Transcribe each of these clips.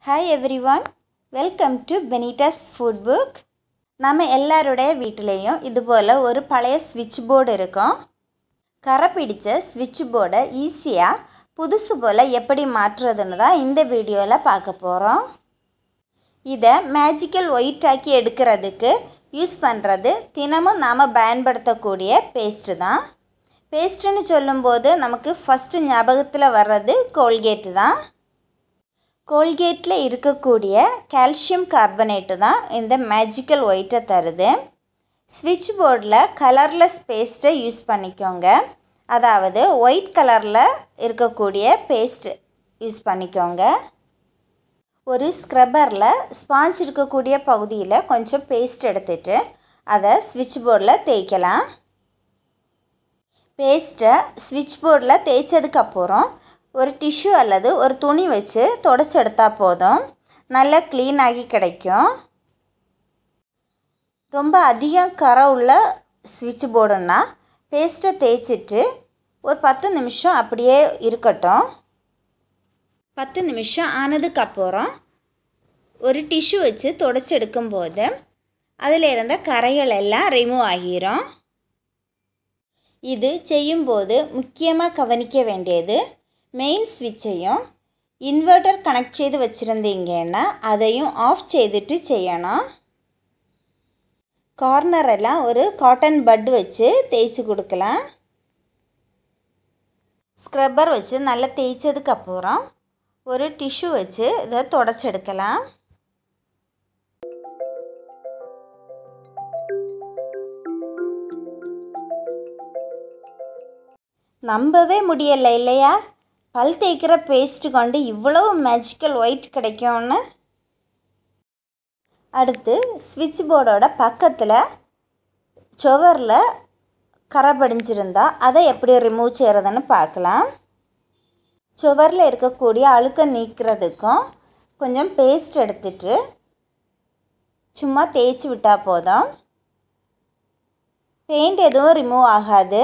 hi everyone welcome to பெனிட்டாஸ் food book நம்ம எல்லாருடைய வீட்டிலையும் இது போல் ஒரு பழைய ஸ்விட்ச் போர்டு இருக்கும் கரை பிடிச்ச ஸ்விட்ச் போர்டை ஈஸியாக புதுசு போல் எப்படி மாற்றுறதுன்னு தான் இந்த வீடியோவில் பார்க்க போகிறோம் இதை மேஜிக்கல் ஒயிட் ஆக்கி எடுக்கிறதுக்கு யூஸ் பண்ணுறது தினமும் நாம் பயன்படுத்தக்கூடிய பேஸ்ட்டு தான் பேஸ்ட்டுன்னு சொல்லும்போது நமக்கு ஃபஸ்ட்டு ஞாபகத்தில் வர்றது கோல்கேட்டு தான் கோல்கேட்டில் இருக்கக்கூடிய கால்சியம் கார்பனேட்டு தான் இந்த மேஜிக்கல் ஒயிட்டை தருது ஸ்விட்ச் போர்டில் கலர்லெஸ் பேஸ்ட்டை யூஸ் பண்ணிக்கோங்க அதாவது ஒயிட் கலரில் இருக்கக்கூடிய பேஸ்ட் யூஸ் பண்ணிக்கோங்க ஒரு ஸ்க்ரப்பரில் ஸ்பாஞ்ச் இருக்கக்கூடிய பகுதியில் கொஞ்சம் பேஸ்ட் எடுத்துட்டு அதை ஸ்விட்ச் போர்டில் தேய்க்கலாம் பேஸ்ட்டை ஸ்விட்ச் போர்டில் தேய்ச்சதுக்கப்புறம் ஒரு டிஷ்யூ அல்லது ஒரு துணி வச்சு தொடச்சி எடுத்தால் போதும் நல்லா க்ளீன் ஆகி கிடைக்கும் ரொம்ப அதிகம் கரை உள்ள ஸ்விட்ச் போர்டுன்னா பேஸ்ட்டை தேய்ச்சிட்டு ஒரு பத்து நிமிஷம் அப்படியே இருக்கட்டும் பத்து நிமிஷம் ஆனதுக்கப்புறம் ஒரு டிஷ்யூ வச்சு தொடச்சி எடுக்கும்போது அதில் இருந்த கரைகள் எல்லாம் ரிமூவ் ஆகிரும் இது செய்யும்போது முக்கியமாக கவனிக்க வேண்டியது மெயின் ஸ்விட்சையும் இன்வெர்ட்டர் கனெக்ட் செய்து வச்சுருந்தீங்கன்னா அதையும் ஆஃப் செய்துட்டு செய்யணும் கார்னரெல்லாம் ஒரு காட்டன் பட் வச்சு தேய்ச்சி கொடுக்கலாம் ஸ்க்ரப்பர் வச்சு நல்லா தேய்ச்சதுக்கப்புறம் ஒரு டிஷ்யூ வச்சு இதை தொடச்சி எடுக்கலாம் நம்பவே முடியலை இல்லையா பல் தேய்க்கிற பேஸ்ட்டு கொண்டு இவ்வளவு மேஜிக்கல் ஒயிட் கிடைக்கும்னு அடுத்து ஸ்விட்ச் போர்டோட பக்கத்தில் சுவரில் கரை படிஞ்சிருந்தா அதை எப்படி ரிமூவ் செய்கிறதுன்னு பார்க்கலாம் சுவரில் இருக்கக்கூடிய அழுக்க நீக்கிறதுக்கும் கொஞ்சம் பேஸ்ட் எடுத்துட்டு சும்மா தேய்ச்சி விட்டால் போதும் பெயிண்ட் எதுவும் ரிமூவ் ஆகாது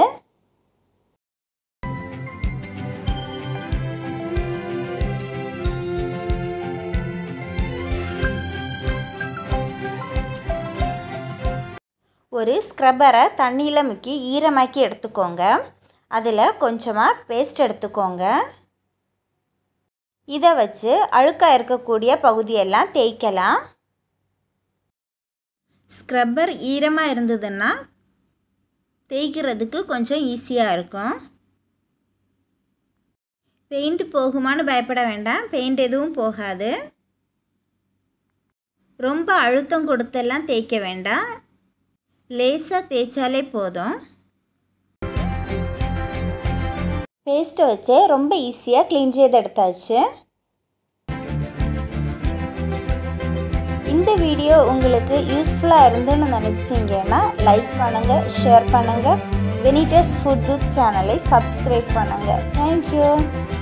ஒரு ஸ்க்ரப்பரை தண்ணியில் முக்கி ஈரமாக்கி எடுத்துக்கோங்க அதில் கொஞ்சமாக பேஸ்ட் எடுத்துக்கோங்க இதை வச்சு அழுக்காக இருக்கக்கூடிய பகுதியெல்லாம் தேய்க்கலாம் ஸ்க்ரப்பர் ஈரமாக இருந்ததுன்னா தேய்க்கிறதுக்கு கொஞ்சம் ஈஸியாக இருக்கும் பெயிண்ட் போகுமான்னு பயப்பட வேண்டாம் பெயிண்ட் எதுவும் போகாது ரொம்ப அழுத்தம் கொடுத்தெல்லாம் தேய்க்க வேண்டாம் லேசாக தேய்ச்சாலே போதும் பேஸ்ட்டை வச்சு ரொம்ப ஈஸியாக க்ளீன் செய்து எடுத்தாச்சு இந்த வீடியோ உங்களுக்கு யூஸ்ஃபுல்லாக இருந்துன்னு நினச்சிங்கன்னா லைக் பண்ணுங்கள் ஷேர் பண்ணுங்கள் வெனிடஸ் ஃபுட் புக் சேனலை சப்ஸ்கிரைப் பண்ணுங்கள் தேங்க்யூ